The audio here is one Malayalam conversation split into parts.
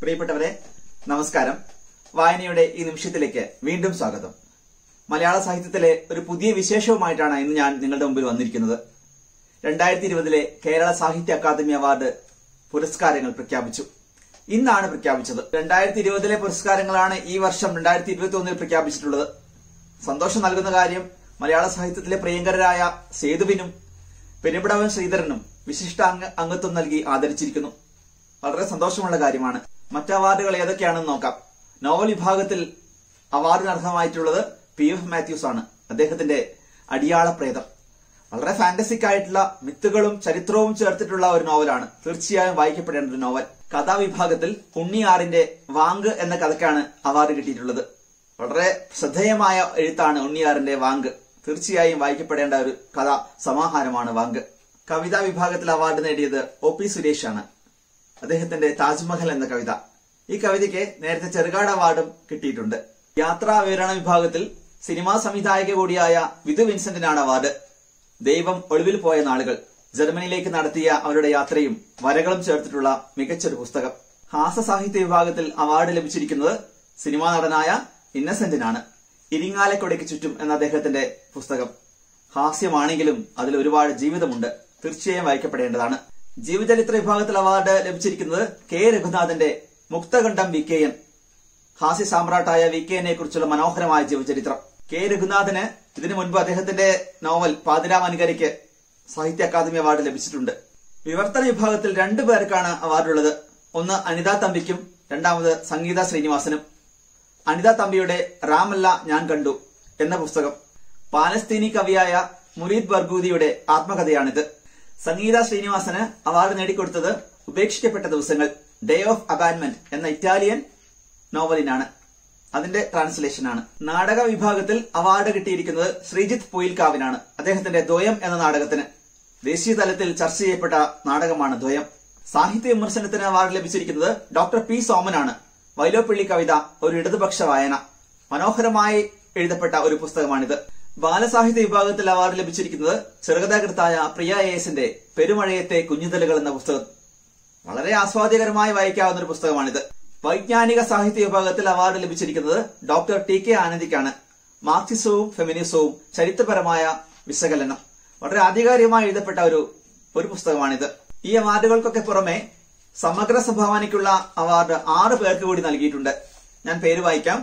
പ്രിയപ്പെട്ടവരെ നമസ്കാരം വായനയുടെ ഈ നിമിഷത്തിലേക്ക് വീണ്ടും സ്വാഗതം മലയാള സാഹിത്യത്തിലെ ഒരു പുതിയ വിശേഷവുമായിട്ടാണ് ഇന്ന് ഞാൻ നിങ്ങളുടെ മുമ്പിൽ വന്നിരിക്കുന്നത് രണ്ടായിരത്തി ഇരുപതിലെ കേരള സാഹിത്യ അക്കാദമി അവാർഡ് പുരസ്കാരങ്ങൾ പ്രഖ്യാപിച്ചു ഇന്നാണ് പ്രഖ്യാപിച്ചത് രണ്ടായിരത്തി ഇരുപതിലെ പുരസ്കാരങ്ങളാണ് ഈ വർഷം രണ്ടായിരത്തി ഇരുപത്തി ഒന്നിൽ പ്രഖ്യാപിച്ചിട്ടുള്ളത് സന്തോഷം നൽകുന്ന കാര്യം മലയാള സാഹിത്യത്തിലെ പ്രിയങ്കരായ സേതുവിനും പെരുമ്പടവൻ ശ്രീധരനും വിശിഷ്ട അംഗ അംഗത്വം നൽകി ആദരിച്ചിരിക്കുന്നു വളരെ സന്തോഷമുള്ള കാര്യമാണ് മറ്റ് അവാർഡുകൾ ഏതൊക്കെയാണെന്ന് നോക്കാം നോവൽ വിഭാഗത്തിൽ അവാർഡിന് അർഹമായിട്ടുള്ളത് പി എഫ് മാത്യൂസ് ആണ് അദ്ദേഹത്തിന്റെ അടിയാളപ്രേതം വളരെ ഫാന്റസിക് ആയിട്ടുള്ള മിത്തുകളും ചരിത്രവും ചേർത്തിട്ടുള്ള ഒരു നോവലാണ് തീർച്ചയായും വായിക്കപ്പെടേണ്ട ഒരു നോവൽ കഥാവിഭാഗത്തിൽ ഉണ്ണിയാറിന്റെ വാങ്ക് എന്ന കഥയ്ക്കാണ് അവാർഡ് കിട്ടിയിട്ടുള്ളത് വളരെ ശ്രദ്ധേയമായ എഴുത്താണ് ഉണ്ണിയാറിന്റെ വാങ്ക് തീർച്ചയായും വായിക്കപ്പെടേണ്ട ഒരു കഥ സമാഹാരമാണ് വാങ്ക് കവിതാ വിഭാഗത്തിൽ അവാർഡ് നേടിയത് ഒ പി സുരേഷ് ആണ് അദ്ദേഹത്തിന്റെ താജ്മഹൽ എന്ന കവിത ഈ കവിതയ്ക്ക് നേരത്തെ ചെറുകാട് അവാർഡും കിട്ടിയിട്ടുണ്ട് യാത്രാ വിവരണ വിഭാഗത്തിൽ സിനിമാ സംവിധായക കൂടിയായ വിധു വിൻസെന്റിനാണ് അവാർഡ് ദൈവം ഒളിവിൽ പോയ നാളുകൾ ജർമ്മനിയിലേക്ക് നടത്തിയ അവരുടെ യാത്രയും വരകളും ചേർത്തിട്ടുള്ള മികച്ചൊരു പുസ്തകം ഹാസ്യ സാഹിത്യ വിഭാഗത്തിൽ അവാർഡ് ലഭിച്ചിരിക്കുന്നത് സിനിമാ നടനായ ഇന്നസെന്റിനാണ് ഇരിങ്ങാലക്കുടയ്ക്ക് ചുറ്റും എന്ന അദ്ദേഹത്തിന്റെ പുസ്തകം ഹാസ്യമാണെങ്കിലും അതിൽ ഒരുപാട് ജീവിതമുണ്ട് തീർച്ചയായും വായിക്കപ്പെടേണ്ടതാണ് ജീവചരിത്ര വിഭാഗത്തിൽ അവാർഡ് ലഭിച്ചിരിക്കുന്നത് കെ രഘുനാഥന്റെ മുക്തകണ്ഠം വി കെ എൻ ഹാസ്യ സാമ്രാട്ടായ വി കെ എനെ കുറിച്ചുള്ള മനോഹരമായ ജീവചരിത്രം കെ രഘുനാഥന് ഇതിനു മുൻപ് അദ്ദേഹത്തിന്റെ നോവൽ പാതിരാമനുകരിക്ക് സാഹിത്യ അക്കാദമി അവാർഡ് ലഭിച്ചിട്ടുണ്ട് വിവർത്തന വിഭാഗത്തിൽ രണ്ടു പേർക്കാണ് അവാർഡുള്ളത് ഒന്ന് അനിത തമ്പിക്കും രണ്ടാമത് സംഗീത ശ്രീനിവാസനും അനിത തമ്പിയുടെ റാമല്ല ഞാൻ കണ്ടു എന്ന പുസ്തകം പാലസ്തീനി കവിയായ മുരീദ് ബർഗൂദിയുടെ ആത്മകഥയാണിത് സംഗീത ശ്രീനിവാസന് അവാർഡ് നേടിക്കൊടുത്തത് ഉപേക്ഷിക്കപ്പെട്ട ദിവസങ്ങൾ ഡേ ഓഫ് അബാൻമെന്റ് എന്ന ഇറ്റാലിയൻ നോവലിനാണ് അതിന്റെ ട്രാൻസ്ലേഷനാണ് നാടക വിഭാഗത്തിൽ അവാർഡ് കിട്ടിയിരിക്കുന്നത് ശ്രീജിത്ത് പൊയിൽക്കാവിനാണ് അദ്ദേഹത്തിന്റെ ദ്വയം എന്ന നാടകത്തിന് ദേശീയ തലത്തിൽ ചർച്ച ചെയ്യപ്പെട്ട നാടകമാണ് ദ്വയം സാഹിത്യ വിമർശനത്തിന് അവാർഡ് ലഭിച്ചിരിക്കുന്നത് ഡോക്ടർ പി സോമനാണ് വൈലോപ്പിള്ളി കവിത ഒരു ഇടതുപക്ഷ വായന മനോഹരമായി എഴുതപ്പെട്ട ഒരു പുസ്തകമാണിത് ബാലസാഹിത്യ വിഭാഗത്തിൽ അവാർഡ് ലഭിച്ചിരിക്കുന്നത് ചെറുകഥാകൃത്തായ പ്രിയ എ എസിന്റെ പെരുമഴയത്തെ കുഞ്ഞുതലുകൾ എന്ന പുസ്തകം വളരെ ആസ്വാദ്യകരമായി വായിക്കാവുന്ന ഒരു പുസ്തകമാണിത് വൈജ്ഞാനിക സാഹിത്യ വിഭാഗത്തിൽ അവാർഡ് ലഭിച്ചിരിക്കുന്നത് ഡോക്ടർ ടി കെ ആനന്ദിക്കാണ് മാർക്സിസവും ഫെമിനിസവും ചരിത്രപരമായ വിശകലനം വളരെ ആധികാരികമായി എഴുതപ്പെട്ട ഒരു ഒരു പുസ്തകമാണിത് ഈ അവാർഡുകൾക്കൊക്കെ പുറമെ സമഗ്ര സംഭാവനയ്ക്കുള്ള അവാർഡ് ആറ് പേർക്ക് കൂടി നൽകിയിട്ടുണ്ട് ഞാൻ പേര് വായിക്കാം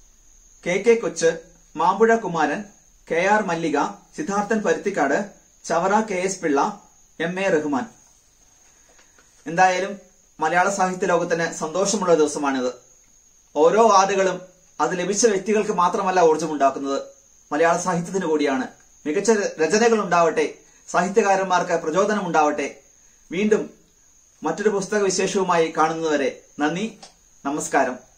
K K Kochu Mampuzha Kumaran K R Mallika Sidharthan Paruthikkad Chavara K S Pillai M A Rahman എന്തായാലും മലയാള സാഹിത്യ ലോകത്തിന് സന്തോഷമുള്ള ദിവസമാണിത് ഓരോ വാർഡുകളും അത് ലഭിച്ച വ്യക്തികൾക്ക് മാത്രമല്ല ഊർജ്ജമുണ്ടാക്കുന്നത് മലയാള സാഹിത്യത്തിന് കൂടിയാണ് മികച്ച രചനകൾ ഉണ്ടാവട്ടെ സാഹിത്യകാരന്മാർക്ക് പ്രചോദനം ഉണ്ടാവട്ടെ വീണ്ടും മറ്റൊരു പുസ്തക വിശേഷവുമായി കാണുന്നതുവരെ നന്ദി നമസ്കാരം